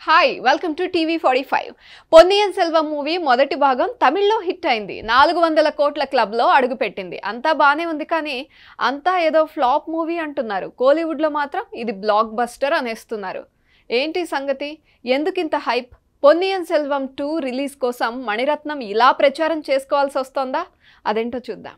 hi welcome to TV forty five Ponniyin Selvan movie మొదటి భాగం తమిళ్లో హిట్ అయింది నాలుగు వందల కోట్ల క్లబ్లో అడుగుపెట్టింది అంతా బాగానే ఉంది కానీ అంతా ఏదో ఫ్లాప్ మూవీ అంటున్నారు కోలీవుడ్లో మాత్రం ఇది బ్లాక్ బస్టర్ అనేస్తున్నారు ఏంటి సంగతి ఎందుకింత hype Ponniyin Selvan two release కోసం మణిరత్నం ఇలా ప్రచారం చేసుకోవాల్సి వస్తోందా అదేంటో చూద్దాం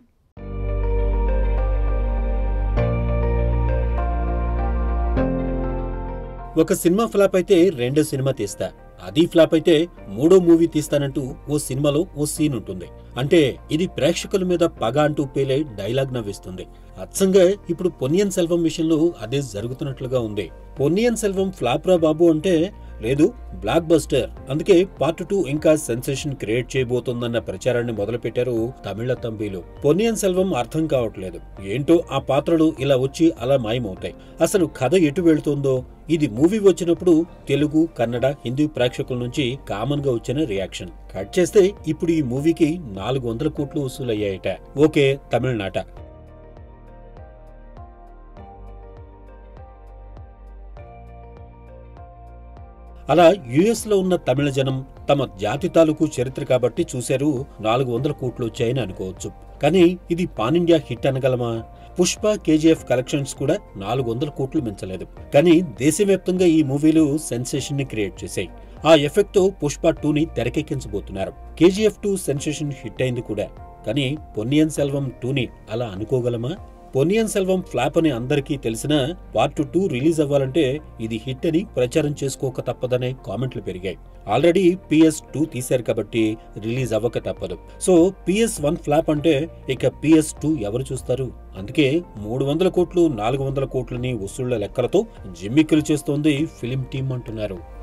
ఒక సినిమా ఫ్లాప్ అయితే రెండో సినిమా తీస్తా అది ఫ్లాప్ అయితే మూడో మూవీ తీస్తానంటూ ఓ సినిమాలో ఓ సీన్ ఉంటుంది అంటే ఇది ప్రేక్షకుల మీద పగ అంటూ పేలే డైలాగ్ నవ్విస్తుంది అచ్చంగా ఇప్పుడు పొన్నియన్ సెల్వం విషయంలో అదే జరుగుతున్నట్లుగా ఉంది పొన్నియన్ సెల్వం ఫ్లాప్ రా బాబు అంటే లేదు బ్లాక్ బస్టర్ అందుకే పార్ట్ టూ ఇంకా సెన్సేషన్ క్రియేట్ చేయబోతోందన్న ప్రచారాన్ని మొదలుపెట్టారు తమిళ తంబీలు పొన్నియన్ సెల్వం అర్థం కావట్లేదు ఏంటో ఆ పాత్రలు ఇలా వచ్చి అలా మాయమవుతాయి అసలు కథ ఎటు వెళ్తుందో ఇది మూవీ వచ్చినప్పుడు తెలుగు కన్నడ హిందీ ప్రేక్షకుల నుంచి కామన్ గా వచ్చిన రియాక్షన్ కట్ చేస్తే ఇప్పుడు ఈ మూవీకి నాలుగు వందల కోట్లు వసూలయ్యాయట ఓకే తమిళనాట అలా యుఎస్ లో ఉన్న తమిళ జనం తమ జాతి తాలూకు చరిత్ర కాబట్టి చూశారు నాలుగు వందల కోట్లు వచ్చాయని అనుకోవచ్చు కానీ ఇది పాన్ ఇండియా హిట్ అనగలమా పుష్ప కేజీఎఫ్ కలెక్షన్స్ కూడా నాలుగు వందల కోట్లు మించలేదు కానీ దేశవ్యాప్తంగా ఈ మూవీలు సెన్సేషన్ ని క్రియేట్ చేశాయి ఆ ఎఫెక్ట్ తో పుష్ప టూని తెరకెక్కించబోతున్నారు కేజీఎఫ్ టూ సెన్సేషన్ హిట్ అయింది కూడా కానీ పొన్నియన్ సెల్వం టూని అలా అనుకోగలమా పొన్నియన్ సెల్వం ఫ్లాప్ అని అందరికీ తెలిసినా పార్ట్ టూ రిలీజ్ అవ్వాలంటే ఇది హిట్ అని ప్రచారం చేసుకోక తప్పదనే కామెంట్లు పెరిగాయి ఆల్రెడీ పిఎస్ టూ తీశారు కాబట్టి రిలీజ్ అవ్వక తప్పదు సో పిఎస్ వన్ ఫ్లాప్ అంటే ఇక పిఎస్ టూ ఎవరు చూస్తారు అందుకే మూడు వందల కోట్లు నాలుగు వందల కోట్లని వసూళ్ల లెక్కలతో జిమ్మిక్కులు చేస్తోంది ఫిలిం టీం అంటున్నారు